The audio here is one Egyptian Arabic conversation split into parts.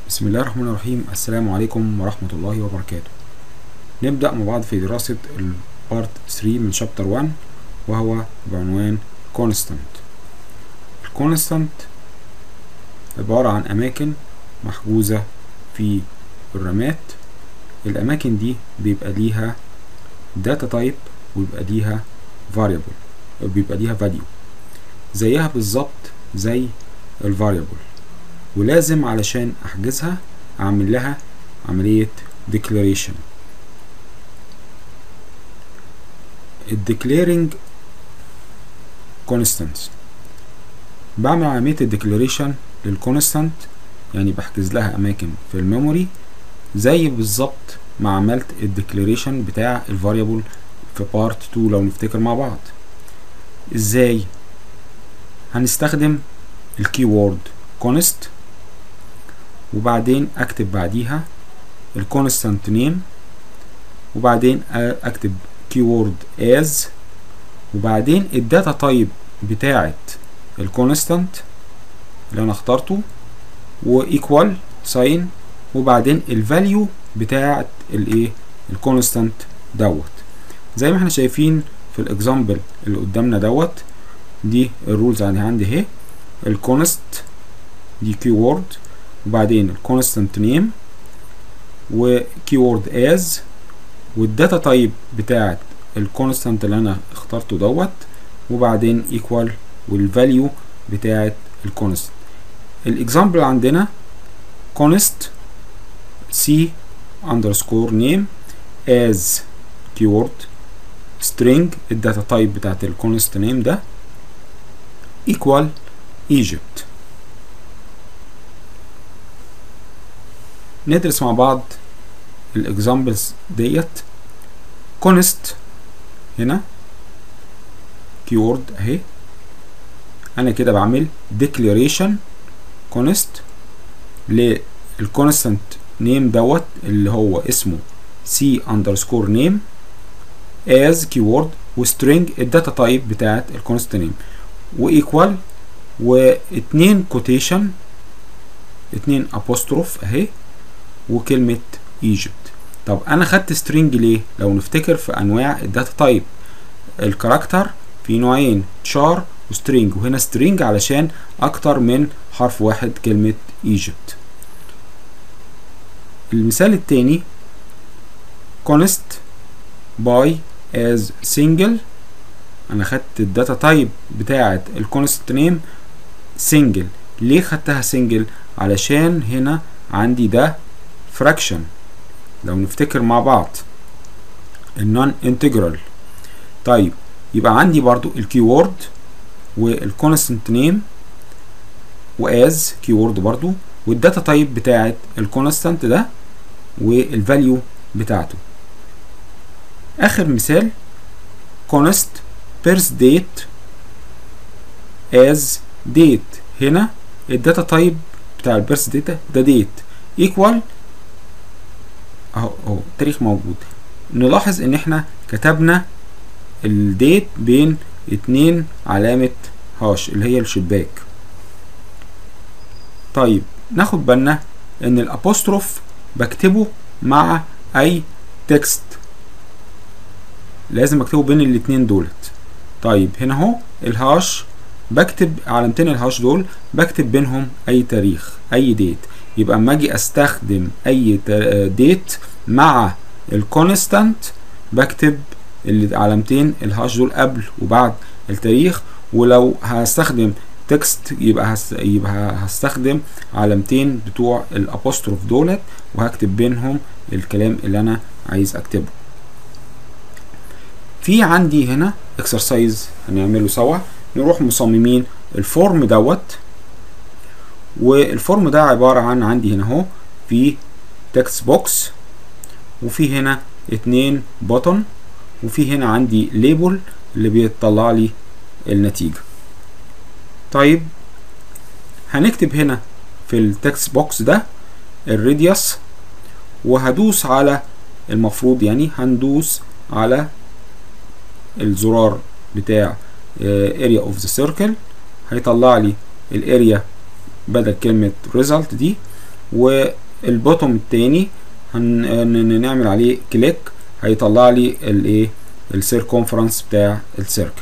بسم الله الرحمن الرحيم السلام عليكم ورحمة الله وبركاته نبدأ مع بعض في دراسة البارت 3 من شابتر 1 وهو بعنوان constant الكونستانت عبارة عن أماكن محجوزة في الرامات الأماكن دي بيبقى ليها داتا تايب ويبقى ليها variable بيبقى ليها value زيها بالظبط زي الفاريبل ولازم علشان احجزها اعمل لها عملية declaration الديكليرنج constants بعمل عملية الديكلاريشن للكونستانت يعني بحجز لها اماكن في الميموري زي بالظبط ما عملت الديكلاريشن بتاع الفاريبل في بارت 2 لو نفتكر مع بعض ازاي هنستخدم الكيورد const وبعدين اكتب بعديها الكونستانت نيم وبعدين اكتب keyword as وبعدين الداتا تايب بتاعه الكونستانت اللي انا اخترته وايكوال ساين وبعدين الفاليو بتاعه الايه الكونستانت دوت زي ما احنا شايفين في الاكزامبل اللي قدامنا دوت دي الرولز عندي عندي اهي الكونست دي كيورد وبعدين الكونستانت نيم وكيورد از والداتا تايب بتاعت الكونستانت اللي انا اخترته دوت وبعدين ايكوال والفاليو بتاعت الكونست الاكزامبل عندنا const c underscore name as keyword string الداتا تايب بتاعت الكونست نيم ده equal Egypt ندرس مع بعض الاكزامبلز ديت const هنا keyword اهي انا كده بعمل declaration const للكونستانت نيم دوت اللي هو اسمه c underscore name as keyword وسترينج الداتا تايب بتاعت الكونست نيم وايكوال واتنين كوتيشن اتنين ابوستروف اهي وكلمة ايجيبت طب انا خدت سترينج ليه لو نفتكر في انواع الداتا تايب الكاركتر في نوعين تشار وسترينج وهنا سترينج علشان اكتر من حرف واحد كلمة ايجيبت المثال التاني const by as single انا خدت الداتا تايب بتاعه الكونست نيم سنجل ليه خدتها سنجل علشان هنا عندي ده فراكشن لو نفتكر مع بعض النون انتجرال طيب يبقى عندي برضو الكيورد والكونستنت نيم واز كيورد برضو والداتا تايب بتاعه الكونستنت ده والفاليو بتاعته اخر مثال const birth date as date هنا الداتا تايب بتاع البيرث داتا ده ديت ايكوال اهو اهو التاريخ موجود نلاحظ ان احنا كتبنا الديت بين اتنين علامة هاش اللي هي الشباك طيب ناخد بالنا ان الابوستروف بكتبه مع اي تكست لازم اكتبه بين الاتنين دولت طيب هنا اهو الهاش بكتب علامتين الهاش دول بكتب بينهم اي تاريخ اي ديت يبقى اما اجي استخدم اي ديت مع الكونستانت بكتب علامتين الهاش دول قبل وبعد التاريخ ولو هستخدم تكست يبقى هست... يبقى هستخدم علامتين بتوع الابوستروف دولت وهكتب بينهم الكلام اللي انا عايز اكتبه في عندي هنا اكسرسايز هنعمله سوا نروح مصممين الفورم دوت والفورم ده عبارة عن عندي هنا اهو في تكست بوكس وفي هنا اتنين بوتون وفي هنا عندي ليبل اللي بيطلع لي النتيجة طيب هنكتب هنا في التكست بوكس ده الراديوس وهدوس على المفروض يعني هندوس على الزرار بتاع area of the circle هيطلع لي الاريا بدل كلمة result دي والبوتوم التاني هنعمل عليه كليك هيطلع لي الايه السيركونفرنس بتاع السيركل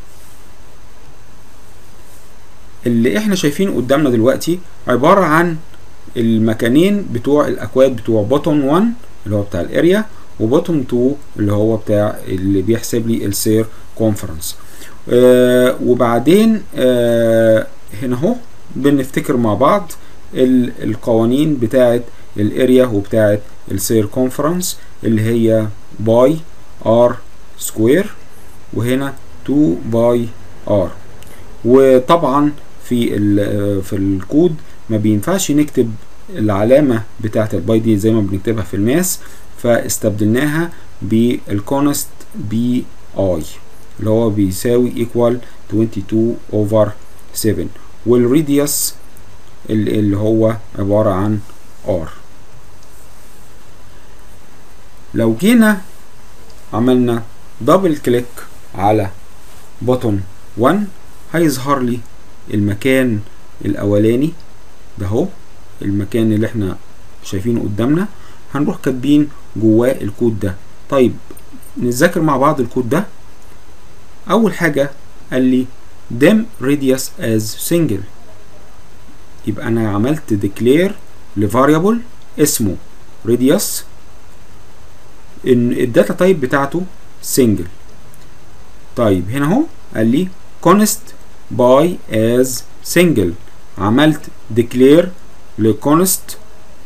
اللي احنا شايفينه قدامنا دلوقتي عبارة عن المكانين بتوع الاكواد بتوع بوتون 1 اللي هو بتاع الاريا وبوتون 2 اللي هو بتاع اللي بيحسب لي السير كونفرنس آه وبعدين آه هنا اهو بنفتكر مع بعض القوانين بتاعه الاريا وبتاعه السير كونفرنس اللي هي باي ار سكوير وهنا 2 باي ار وطبعا في في الكود ما بينفعش نكتب العلامة بتاعة الباي دي زي ما بنكتبها في الماس فاستبدلناها بالكونست بي اي اللي هو بيساوي ايكوال 22 اوفر 7 والريديوس اللي هو عبارة عن ار لو جينا عملنا دبل كليك على بوتون 1 هيظهر لي المكان الاولاني ده اهو المكان اللي احنا شايفينه قدامنا هنروح كاتبين جواه الكود ده طيب نذاكر مع بعض الكود ده اول حاجه قال لي dim radius as single يبقى انا عملت declare لفاريبل اسمه radius ان الداتا تايب بتاعته single طيب هنا اهو قال لي const by as single عملت declare لconst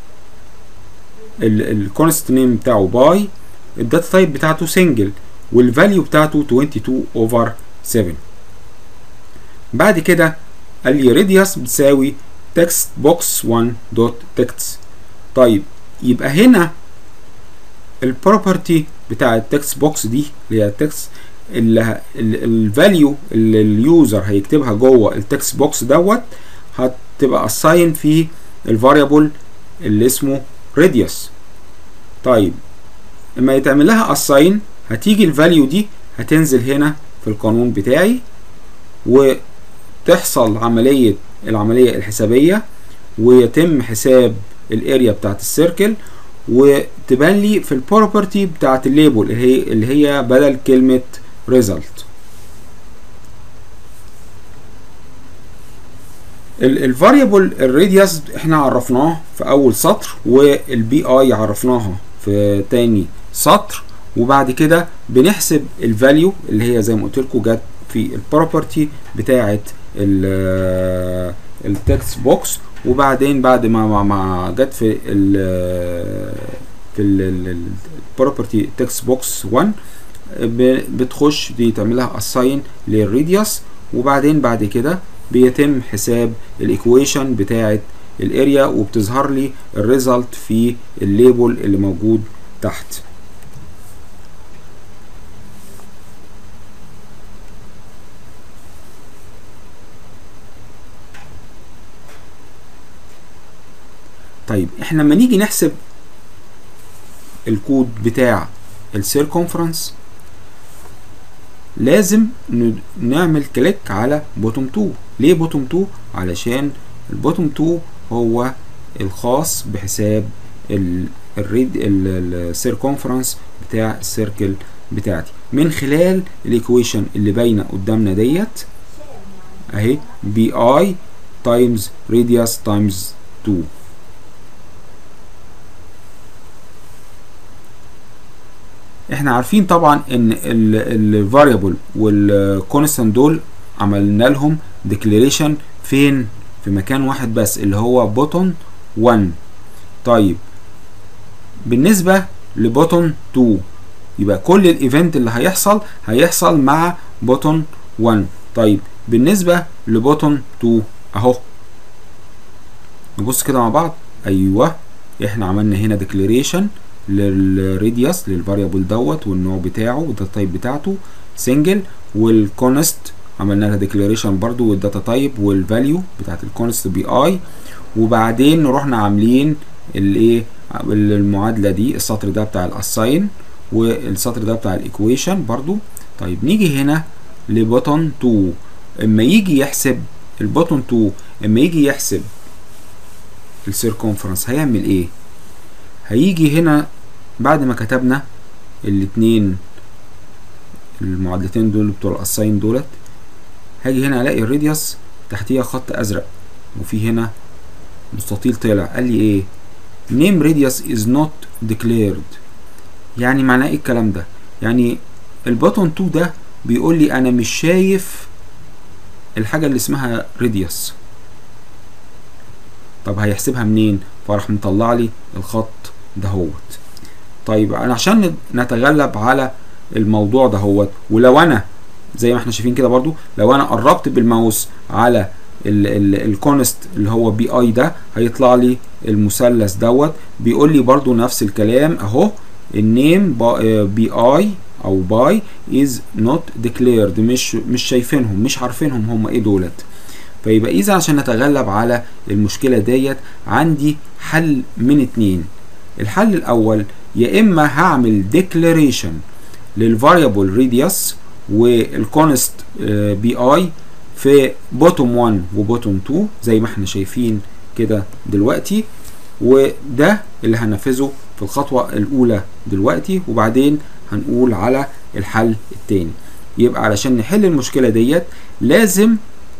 الكونست نيم بتاعه باي الداتا تايب بتاعته single والفاليو بتاعته 22 اوفر 7 بعد كده قال لي radius بتساوي text box 1 دوت text طيب يبقى هنا البروبرتي بتاع التكست بوكس دي اللي هي التكست الفاليو اللي اليوزر هيكتبها جوه التكست بوكس دوت هتبقى اساين في الفاريبل اللي اسمه radius طيب لما يتعمل لها اساين هتيجي الفاليو دي هتنزل هنا في القانون بتاعي وتحصل عملية العملية الحسابية ويتم حساب الاريا بتاعت السيركل وتبان لي في البروبرتي بتاعت الليبل اللي هي اللي هي بدل كلمة result الفاريبل الراديوس احنا عرفناه في اول سطر والبي اي عرفناها في تاني سطر وبعد كده بنحسب الفاليو اللي هي زي ما قلت لكم جت في البروبرتي بتاعه التكست بوكس وبعدين بعد ما ما جت في ال في البروبرتي تكست بوكس 1 بتخش دي تعملها اساين للراديوس وبعدين بعد كده بيتم حساب الايكويشن بتاعه الاريا وبتظهر لي الريزلت في الليبل اللي موجود تحت طيب احنا لما نيجي نحسب الكود بتاع السيركونفرنس لازم نعمل كليك على بوتوم 2 ليه بوتوم 2 علشان البوتوم 2 هو الخاص بحساب الريد السيركونفرنس بتاع السيركل بتاعتي من خلال الايكويشن اللي باينه قدامنا ديت اهي بي اي تايمز راديوس تايمز 2 احنا عارفين طبعا ان الفاريبل والكونستانت دول عملنا لهم ديكلاريشن فين في مكان واحد بس اللي هو بوتون 1 طيب بالنسبه لبوتون 2 يبقى كل الايفنت اللي هيحصل هيحصل مع بوتون 1 طيب بالنسبه لبوتون 2 اهو نبص كده مع بعض ايوه احنا عملنا هنا ديكلاريشن للراديوس للفاريبل دوت والنوع بتاعه والداتا تايب بتاعته سنجل والكونست عملنا لها ديكلاريشن برضو والداتا تايب والفاليو بتاعت الكونست بي اي وبعدين رحنا عاملين الايه المعادله دي السطر ده بتاع الاساين والسطر ده بتاع الايكويشن برضو طيب نيجي هنا لبوتون 2 اما يجي يحسب البوتون 2 اما يجي يحسب السيركونفرنس هيعمل ايه هيجي هنا بعد ما كتبنا الاتنين المعادلتين دول بتوع الاساين دولت هاجي هنا الاقي الراديوس تحتيها خط ازرق وفي هنا مستطيل طلع قال لي ايه name radius is not declared يعني معناه ايه الكلام ده يعني البوتون 2 ده بيقول لي انا مش شايف الحاجه اللي اسمها راديوس طب هيحسبها منين فراح مطلع لي الخط دهوت طيب انا عشان نتغلب على الموضوع دهوت ولو انا زي ما احنا شايفين كده برضو لو انا قربت بالماوس على الكونست اللي هو بي اي ده هيطلع لي المثلث دوت بيقول لي برضو نفس الكلام اهو النيم بي اي او باي از نوت ديكليرد مش مش شايفينهم مش عارفينهم هم ايه دولت فيبقى اذا عشان نتغلب على المشكله ديت عندي حل من اتنين الحل الاول يا اما هعمل ديكلاريشن للفاريبل ريديوس والكونست بي اي في بوتوم 1 وبوتوم 2 زي ما احنا شايفين كده دلوقتي وده اللي هننفذه في الخطوة الأولى دلوقتي وبعدين هنقول على الحل التاني يبقى علشان نحل المشكلة ديت لازم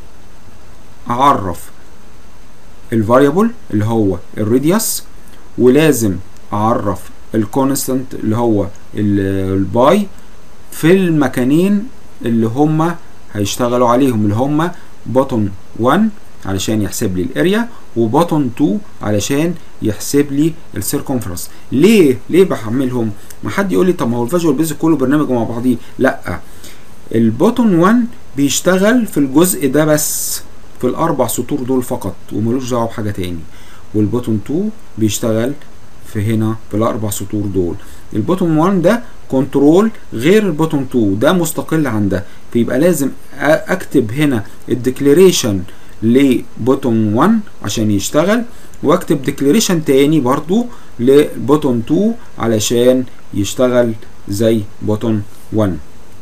أعرف الفاريبل اللي هو الراديوس ولازم أعرف الكونستانت اللي هو الباي في المكانين اللي هما هيشتغلوا عليهم اللي هما بوتون 1 علشان يحسب لي الاريا وبوتون 2 علشان يحسب لي السيركونفرنس ليه ليه بحملهم ما حد يقول لي طب ما هو الفيجوال بيزك كله برنامج مع بعضيه لا البوتون 1 بيشتغل في الجزء ده بس في الاربع سطور دول فقط وملوش دعوه بحاجه تاني والبوتون 2 بيشتغل في هنا في الاربع سطور دول البوتون 1 ده كنترول غير البوتون 2 ده مستقل عن ده فيبقى لازم اكتب هنا الديكليريشن لبوتون 1 عشان يشتغل واكتب ديكليريشن تاني برضو لبوتون 2 علشان يشتغل زي بوتون 1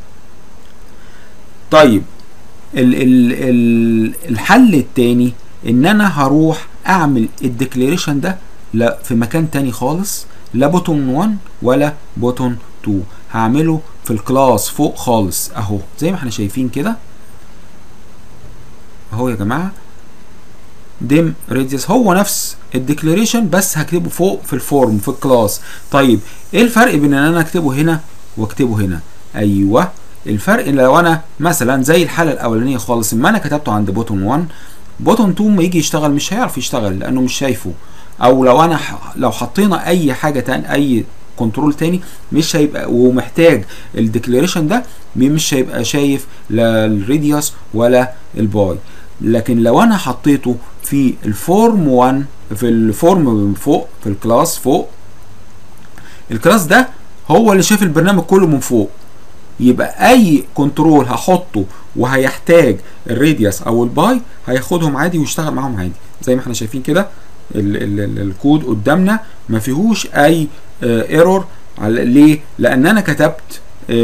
طيب ال ال ال الحل التاني ان انا هروح اعمل الديكليريشن ده لا في مكان تاني خالص لا بوتون 1 ولا بوتون 2 هعمله في الكلاس فوق خالص اهو زي ما احنا شايفين كده اهو يا جماعه ديم راديوس هو نفس الديكلاريشن بس هكتبه فوق في الفورم في الكلاس طيب ايه الفرق بين ان انا اكتبه هنا واكتبه هنا ايوه الفرق لو انا مثلا زي الحاله الاولانيه خالص اما انا كتبته عند بوتون 1 بوتون 2 ما يجي يشتغل مش هيعرف يشتغل لانه مش شايفه او لو انا لو حطينا اي حاجه تاني اي كنترول تاني مش هيبقى ومحتاج الديكلاريشن ده مش هيبقى شايف لا الراديوس ولا الباي لكن لو انا حطيته في الفورم 1 في الفورم من فوق في الكلاس فوق الكلاس ده هو اللي شايف البرنامج كله من فوق يبقى اي كنترول هحطه وهيحتاج الراديوس او الباي هياخدهم عادي ويشتغل معاهم عادي زي ما احنا شايفين كده ال ال الكود قدامنا ما فيهوش اي ايرور ليه لان انا كتبت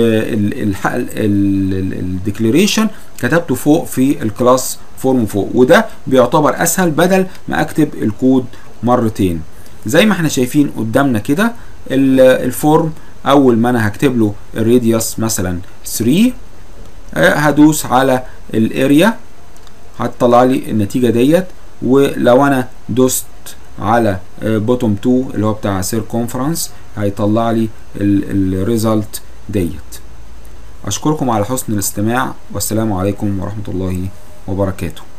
الديكليريشن كتبته فوق في الكلاس فورم فوق وده بيعتبر اسهل بدل ما اكتب الكود مرتين زي ما احنا شايفين قدامنا كده الفورم اول ما انا هكتب له الراديوس مثلا 3 هدوس على الاريا هتطلع لي النتيجه ديت ولو انا دوست على بوتوم 2 اللي هو بتاع سيركونفرنس هيطلع لي الريزلت ديت اشكركم على حسن الاستماع والسلام عليكم ورحمه الله وبركاته